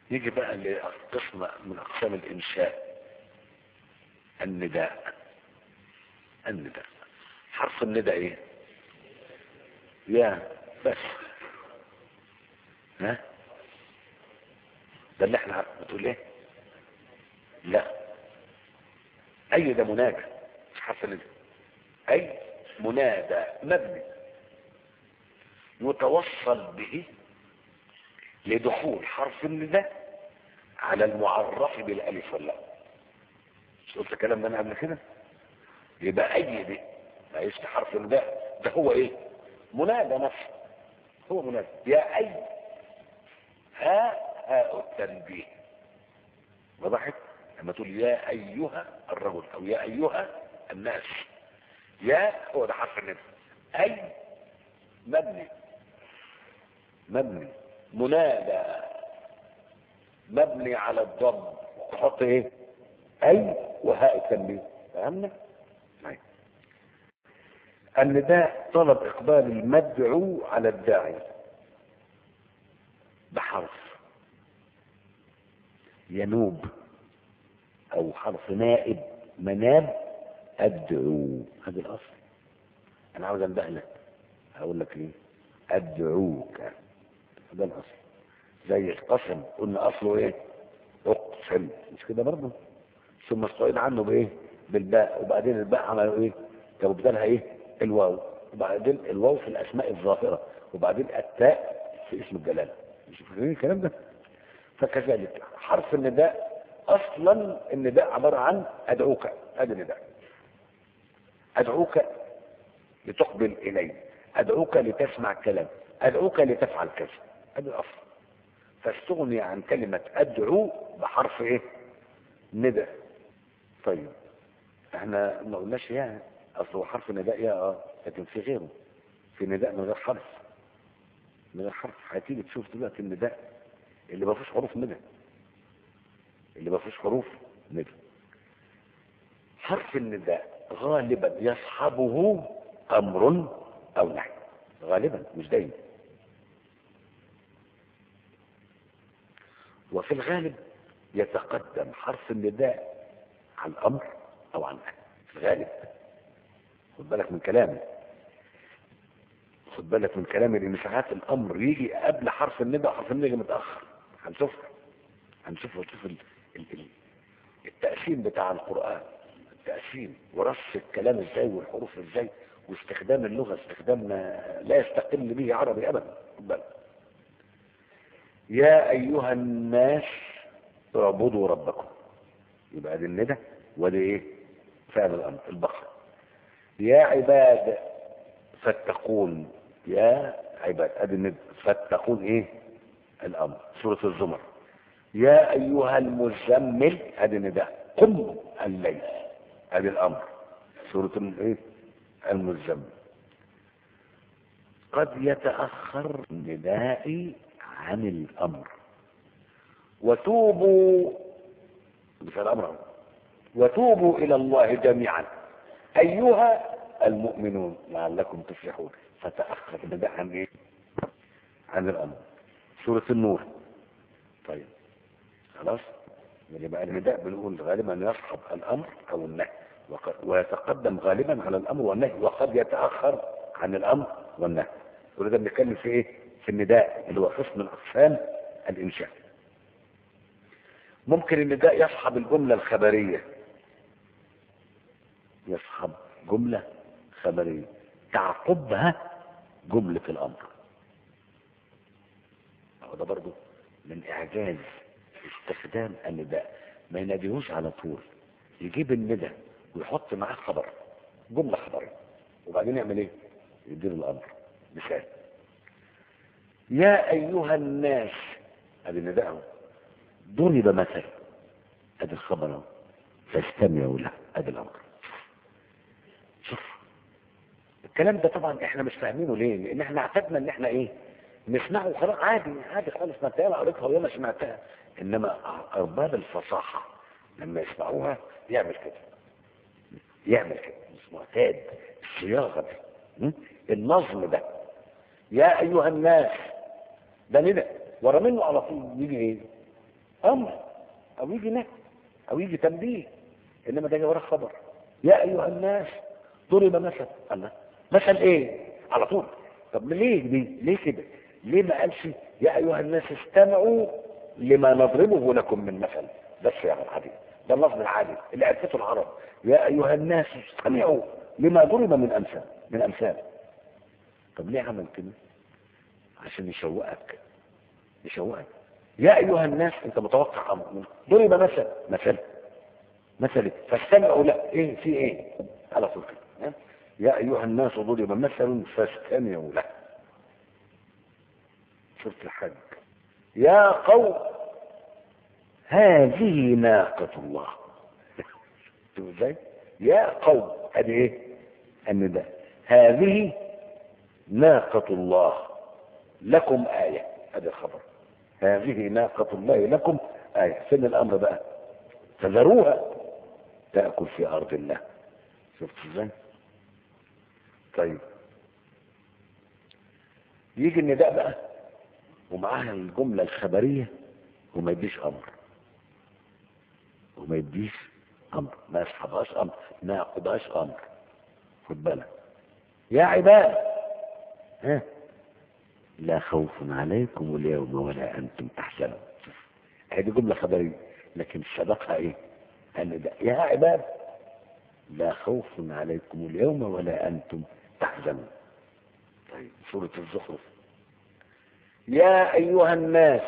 يجي بقى لقسم من اقسام الانشاء النداء النداء حرف النداء ايه يا بس ها ده اللي احنا عارف- بتقول ايه لا اي ده منادى مش حرف النداء اي منادى مبني يتوصل به لدخول حرف النداء على المعرف بالالف واللام مش قلت الكلام ده انا قبل كده يبقى اي دي ما يشت حرف النداء ده هو ايه منادى نفسه هو منادى يا اي ها هاء التنبيه وضحت لما تقول يا ايها الرجل او يا ايها الناس يا هو ده حرف النداء اي مبني مبني منادى مبني على الضم تحط ايه اي وهاء التنبيه فهمنا طيب النداء طلب اقبال المدعو على الداعي بحرف ينوب او حرف نائب مناب ادعو هذا الاصل انا عاوز انبه لك هقول لك ايه ادعوك ده الاصل زي القسم قلنا اصله ايه اقسم مش كده برضه ثم استعيد عنه بايه بالباء وبعدين الباء عملوا ايه كانوا بدلها ايه الواو وبعدين الواو في الاسماء الظاهره وبعدين التاء في اسم الجلاله مش فاكرين الكلام ده فكذلك حرف النداء اصلا النداء عباره عن ادعوك هذا النداء ادعوك لتقبل الي ادعوك لتسمع كلام ادعوك لتفعل كذا هذا الاصل فاستغني عن كلمة ادعو بحرف ايه نداء طيب احنا ما قلناش يا اصل هو حرف نداء يا اه لكن في غيره في نداء من غير حرف من غير حرف هتيجي تشوف دلوقتي النداء اللي ما فيهوش حروف نداء اللي ما فيهوش حروف نداء حرف النداء غالبا يصحبه امر او نهي غالبا مش دايما وفي الغالب يتقدم حرف النداء عن امر او عن نهي في الغالب خد بالك من كلامي خد بالك من كلامي لان ساعات الامر يجي قبل حرف النداء وحرف النداء يجي متاخر هنشوفها هنشوف ونشوف ال... ال... ال... التقسيم بتاع القران التقسيم ورص الكلام ازاي والحروف ازاي واستخدام اللغه استخدام لا يستقل به عربي ابدا خد بالك يا ايها الناس اعبدوا ربكم يبقى دي الندى ودي ايه فعل الامر البقره يا عباد فاتقون يا عباد ادي الندى فاتقون ايه الامر سوره الزمر يا ايها المزمل ادي النداء قم الليل ادي الامر سوره ايه المزمل قد يتاخر ندائي عن الامر وتوبوا مش الامر وتوبوا الى الله جميعا ايها المؤمنون لعلكم تفلحون فتاخر النداء عن ايه عن الامر سوره النور طيب خلاص يبقى النداء بنقول غالبا يصحب الامر او النهي ويتقدم غالبا على الامر والنهي وقد يتاخر عن الامر والنهي كل ده بنتكلم في ايه في النداء اللي هو قسم من اقسام الانشاء ممكن النداء يصحب الجمله الخبريه يصحب جمله خبريه تعقبها جمله الامر ده برضه من اعجاز استخدام النداء ما يناديهوش على طول يجيب الندى ويحط معاه خبر جملة خبرية وبعدين يعمل ايه يدير الامر مثال يا ايها الناس ادي النداء اهو ضرب مثل ادي الخبر اهو فاستمعوا له ادي الامر شوف الكلام ده طبعا احنا مش فاهمينه ليه لان احنا اعتدنا ان احنا ايه نسمعه خلاص عادي عادي خالص ما انت ياما قريتها وياما سمعتها انما ارباب الفصاحه لما يسمعوها يعمل كده يعمل كده مش معتاد الصياغه دي النظم ده يا ايها الناس ده ندى ورا منه على طول يجي ايه امر او يجي نهي او يجي تنبيه انما ده جاي وراه خبر يا ايها الناس ضرب مثل الله مثل ايه على طول طب ليه دي ليه كده ليه ما قالش يا ايها الناس استمعوا لما نضربه لكم من مثل ده الصياغه العاديه ده اللفظ العادي اللي عرفته العرب يا ايها الناس استمعوا لما ضرب من امثال من امثال طب ليه عمل كده عشان يشوقك يشوقك يا ايها الناس انت متوقع امر منه. ضرب مثل مثل مثل فاستمعوا لا ايه في ايه على طول كده ها؟ يا ايها الناس ضرب مثل فاستمعوا له شفت الحج يا قوم هذه ناقة الله شوف ازاي يا قوم ادي ايه النداء هذه ناقة الله لكم آية هذا الخبر هذه ناقة الله لكم آية فين الأمر بقى فذروها تأكل في أرض الله شفت ازاي طيب يجي النداء بقى ومعاها الجملة الخبرية وما يديش أمر وما يديش أمر ما يصحبهاش أمر ما يعقبهاش أمر خد بالك يا عباد ها لا خوف عليكم اليوم ولا أنتم تحزنون هذه جملة خبرية لكن سبقها إيه النداء يا عباد لا خوف عليكم اليوم ولا أنتم تحزنون طيب سورة الزخرف يا أيها الناس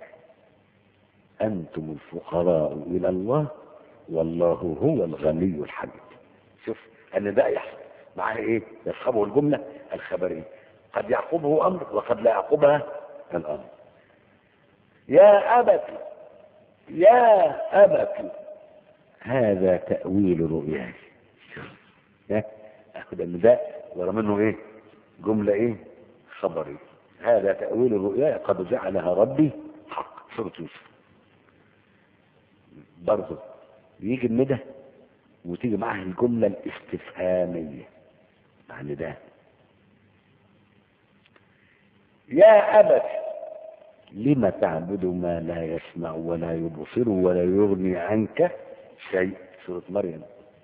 أنتم الفقراء إلى الله والله هو الغني الحميد شوف النداء يحصل معاه إيه يصحبه الجملة الخبرية قد يعقبه أمر وقد لا يعقبها الأمر يا أبت يا أبت هذا تأويل رؤياي أخذ النداء ورا منه إيه جملة إيه خبري هذا تأويل الرؤيا قد جعلها ربي حق سورة يوسف برضه يجي الندى وتيجي معها الجملة الاستفهامية مع النداء يا أبت لم تعبد ما لا يسمع ولا يبصر ولا يغني عنك شيء سورة مريم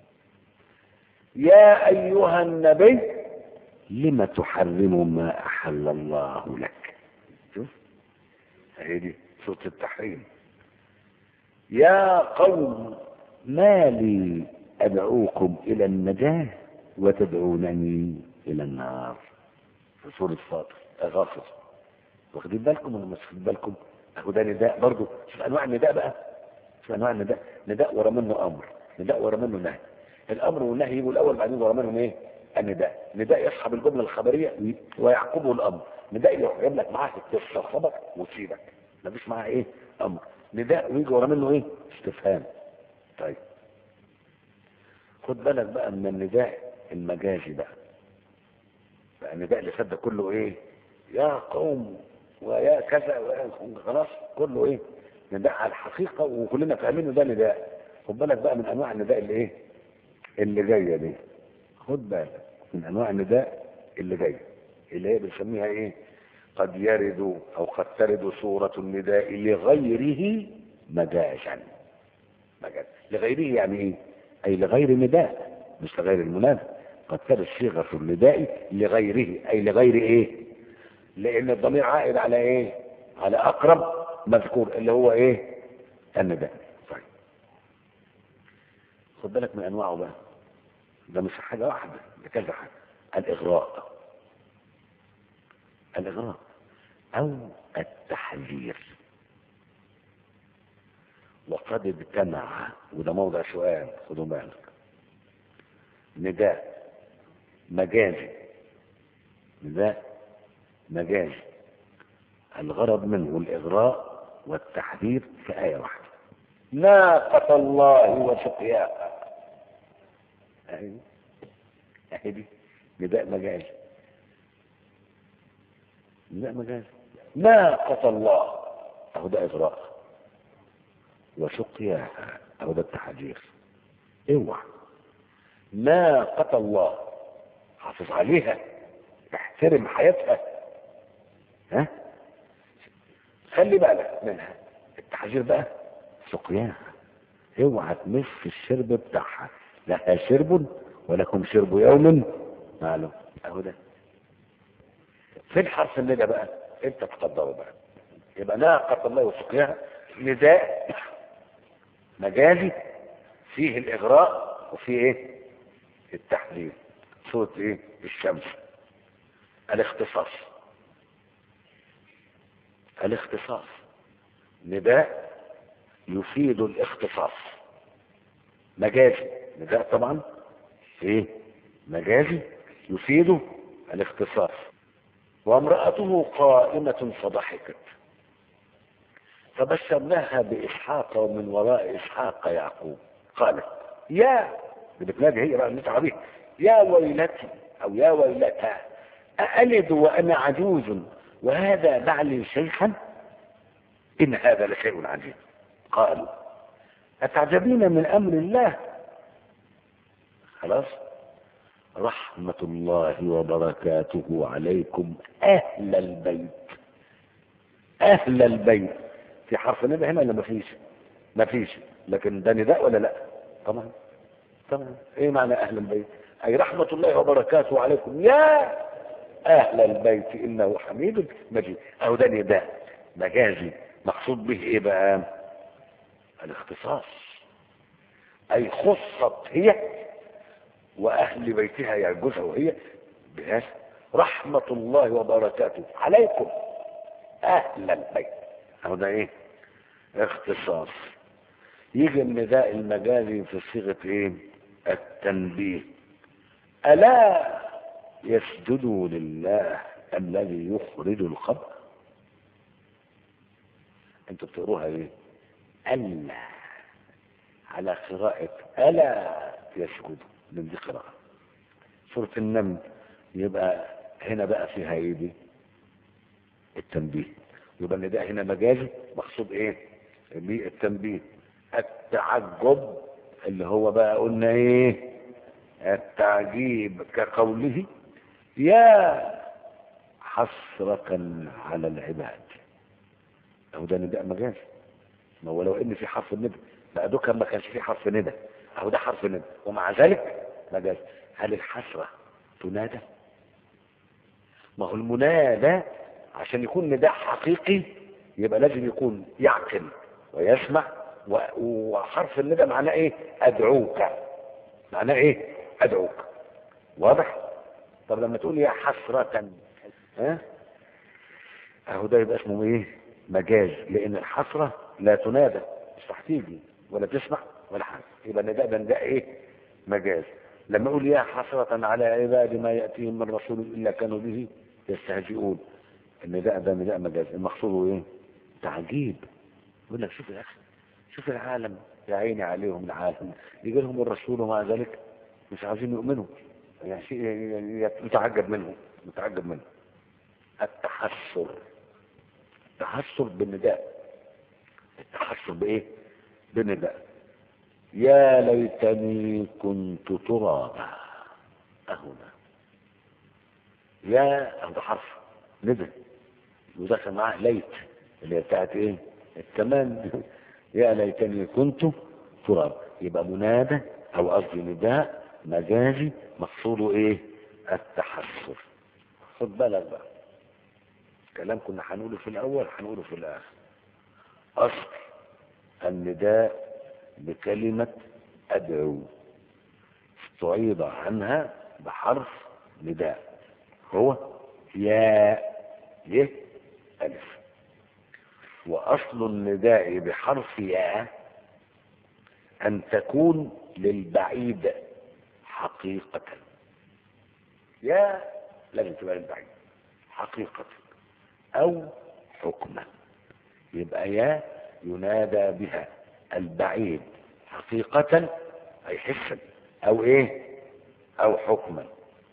يا أيها النبي لم تحرم ما أحل الله لك شوف هي دي سورة التحريم يا قوم ما لي أدعوكم إلى النجاة وتدعونني إلى النار في سورة فاطر غافر واخدين بالكم ولا مش واخدين بالكم اهو ده نداء برضه شوف انواع النداء بقى شوف انواع النداء نداء ورا منه امر نداء ورا منه نهي الامر والنهي يجوا الاول بعدين ورا منهم ايه النداء نداء يصحب الجمله الخبريه ويعقبه الامر نداء يجيب لك معاه القصه الخبر وتسيبك مفيش معاه ايه امر نداء ويجي ورا منه ايه استفهام طيب خد بالك بقى من النداء المجازي بقى بقى النداء اللي فات ده كله ايه يا قوم ويا كذا ويا خلاص كله ايه نداء على الحقيقة وكلنا فاهمين إن ده نداء خد بالك بقى من انواع النداء اللي ايه اللي جاية دي خد بالك من انواع النداء اللي جاية اللي هي بنسميها ايه قد يرد او قد ترد صورة النداء لغيره مجازا مجاز لغيره يعني ايه اي لغير نداء مش لغير المنادى قد ترد صيغة النداء لغيره اي لغير ايه لان الضمير عائد على ايه على اقرب مذكور اللي هو ايه النداء طيب خد بالك من انواعه بقى ده مش حاجه واحده ده كذا حاجه الاغراء الاغراء او التحذير وقد اجتمع وده موضع سؤال خدوا بالك نداء مجازي نداء مجازي الغرض منه الإغراء والتحذير في آية واحدة ناقة الله وسقياها أهي أهي دي نداء مجازي نداء مجازي ناقة الله أهو ده إغراء وسقياها أهو ده التحذير اوعى ناقة الله حافظ عليها احترم حياتها ها خلي بالك منها التحذير بقى سقياها اوعى تمس الشرب بتاعها لها شرب ولكم شرب يوم معلوم اهو ده فين حرف الندى بقى انت تقدره بقى يبقى ناقة الله وسقياها نداء مجازي فيه الاغراء وفيه ايه التحليل صوت ايه الشمس الاختصاص الاختصاص نداء يفيد الاختصاص مجازي نداء طبعا ايه مجازي يفيد الاختصاص وامرأته قائمة فضحكت فبشرناها بإسحاق ومن وراء إسحاق يعقوب قالت يا بتنادي هي بقى اللي تعبيه يا ويلتي أو يا ويلتى أألد وأنا عجوز وهذا بعلي شيخا إن هذا لشيء عجيب قالوا أتعجبين من أمر الله خلاص رحمة الله وبركاته عليكم أهل البيت أهل البيت في حرف ندى هنا ولا مفيش مفيش لكن ده نداء ولا لا طبعا طبعا ايه معنى أهل البيت أي رحمة الله وبركاته عليكم يا أهل البيت إنه حميد مجيد أو ده نداء مجازي مقصود به إيه بقى الاختصاص أي خصت هي وأهل بيتها يا جوزها وهي بهذا رحمة الله وبركاته عليكم أهل البيت أو ده إيه اختصاص يجي النداء المجازي في صيغة إيه التنبيه ألا يسجدوا لله الذي يخرج الخبر انتوا بتقروها ايه ألا على قراءة ألا يسجدوا من دي قراءة سورة النمل يبقى هنا بقى فيها ايه دي التنبيه يبقى النداء هنا مجازي مقصود ايه التنبيه التعجب اللي هو بقى قلنا ايه التعجيب كقوله يا حسرة على العباد اهو ده نداء مجازي ما هو لو ان في حرف الندى بقى ده كان ما كانش في حرف ندى اهو ده حرف ندى ومع ذلك مجاز هل الحسرة تنادى ما هو المنادى عشان يكون نداء حقيقي يبقى لازم يكون يعقل ويسمع و- وحرف الندى معناه ايه ادعوك معناه ايه ادعوك واضح طب لما تقول يا حسرة ها اهو ده يبقى اسمه ايه مجاز لان الحسرة لا تنادى مش هتيجي ولا تسمع ولا حاجة يبقى النداء ده نداء ايه مجاز لما اقول يا حسرة على عباد ما يأتيهم من رسول الا كانوا به يستهزئون النداء ده نداء مجاز المقصود ايه تعجيب يقول لك شوف يا اخي شوف العالم يا عيني عليهم العالم يجي لهم الرسول ومع ذلك مش عايزين يؤمنوا يعني شيء يتعجب منهم يتعجب منهم التحسر التحسر بالنداء التحسر بايه بالنداء يا ليتني كنت ترابا اهنا يا هذا حرف ندى ودخل معاه ليت اللي هي بتاعت ايه التمام يا ليتني كنت تراب يبقى منادى او قصدي نداء مجازي مقصوده ايه التحسر خد بالك بقى كلام كنا هنقوله في الاول هنقوله في الاخر اصل النداء بكلمة ادعو استعيض عنها بحرف نداء هو يا ي الف واصل النداء بحرف يا ان تكون للبعيد حقيقة يا لازم تبقى للبعيد حقيقة او حكما يبقى يا ينادى بها البعيد حقيقة اي حسا او ايه او حكما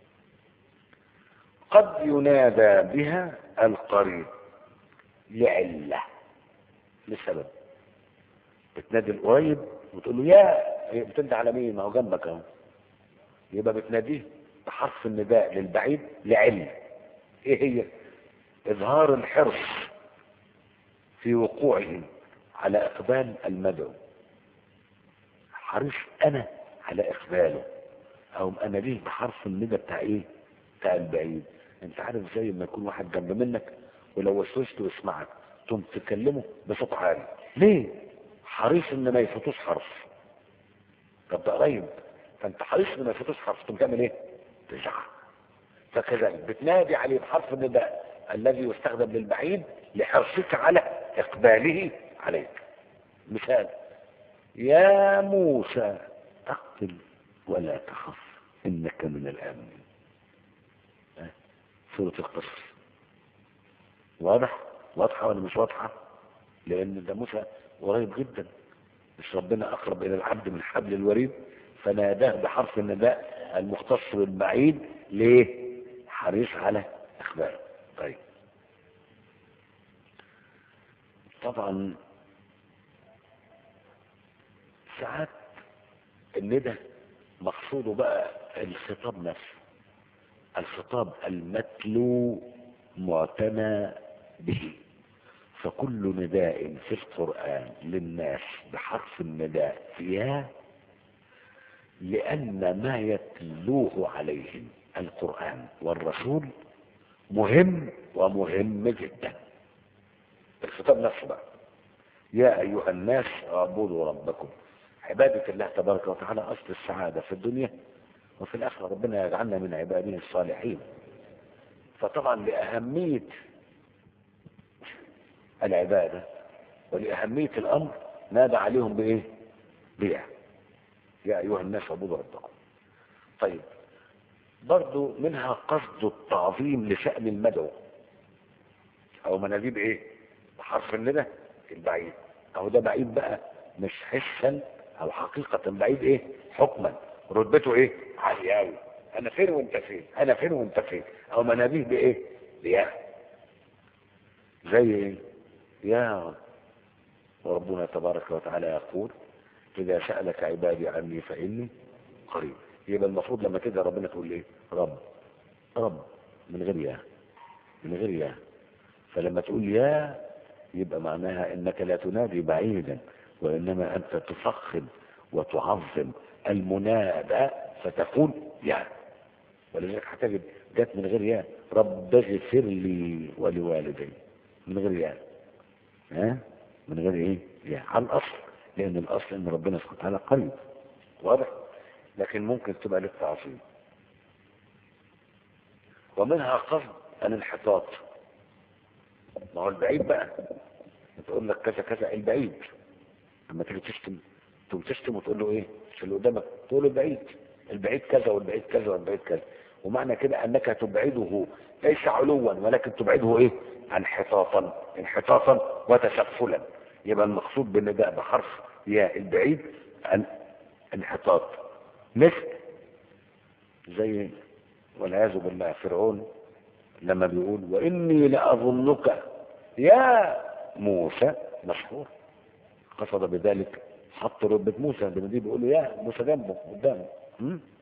قد ينادى بها القريب لعلة لسبب بتنادي القريب وتقول له يا هي بتنادي على مين ما هو جنبك اهو يبقى بتناديه بحرف النداء للبعيد لعلة ايه هي اظهار الحرص في وقوعهم على اقبال المدعو حريص انا على اقباله او انا ليه بحرف الندى بتاع ايه بتاع البعيد انت عارف زي ما يكون واحد جنب منك ولو وسوسته يسمعك تقوم تكلمه بصوت عالي ليه حريص ان ما يفوتوش حرف طب ده قريب فانت حريص ان ما يفوتوش حرف تقوم تعمل ايه تزعق فكذلك بتنادي عليه بحرف النداء الذي يستخدم للبعيد لحرصك على اقباله عليك مثال يا موسى اقبل ولا تخف انك من الامنين ها؟ سورة القصص واضح واضحة ولا مش واضحة لان ده موسى قريب جدا مش ربنا اقرب الى العبد من حبل الوريد فناداه بحرف النداء المختص بالبعيد ليه حريص على اخباره طيب طبعا ساعات الندى مقصوده بقى الخطاب نفسه الخطاب المتلو معتنى به فكل نداء في القرآن للناس بحرف النداء يا لأن ما يتلوه عليهم القرآن والرسول مهم ومهم جدا الخطاب نفسه بقى يا أيها الناس اعبدوا ربكم عبادة الله تبارك وتعالى أصل السعادة في الدنيا وفي الآخرة ربنا يجعلنا من عباده الصالحين فطبعا لأهمية العبادة ولأهمية الأمر نادى عليهم بإيه؟ بيع يا أيها الناس اعبدوا ربكم طيب برضو منها قصد التعظيم لشأن المدعو أو مناديب إيه؟ بحرف الندى البعيد أو ده بعيد بقى مش حسا أو حقيقة بعيد إيه؟ حكما رتبته إيه؟ عالية أوي أنا فين وأنت فين؟ أنا فين وأنت فين؟ أو مناديه بإيه؟ بيا زي إيه؟ يا رب وربنا تبارك وتعالى يقول إذا سألك عبادي عني فإني قريب يبقى المفروض لما تدعي ربنا تقول ايه رب رب من غير يا من غير يا فلما تقول يا يبقى معناها انك لا تنادي بعيدا وانما انت تفخم وتعظم المنادى فتقول يا ولذلك هتجد جت من غير يا رب اغفر لي ولوالدي من غير يا ها من غير ايه يا على الاصل لان الاصل ان ربنا سبحانه وتعالى قريب واضح لكن ممكن تبقى للتعظيم ومنها قصد الانحطاط ما هو البعيد بقى تقول لك كذا كذا البعيد لما تيجي تشتم تقوم تشتم وتقول له ايه مش اللي قدامك تقول له البعيد البعيد كذا والبعيد كذا والبعيد كذا ومعنى كده انك تبعده ليس علوا ولكن تبعده ايه انحطاطا انحطاطا وتسفلا يبقى المقصود بالنداء بحرف يا البعيد ان انحطاط مثل زي والعياذ بالله فرعون لما بيقول واني لاظنك يا موسى مشهور قصد بذلك حط رتبة موسى لما دي بيقول له يا موسى جنبه قدامه م?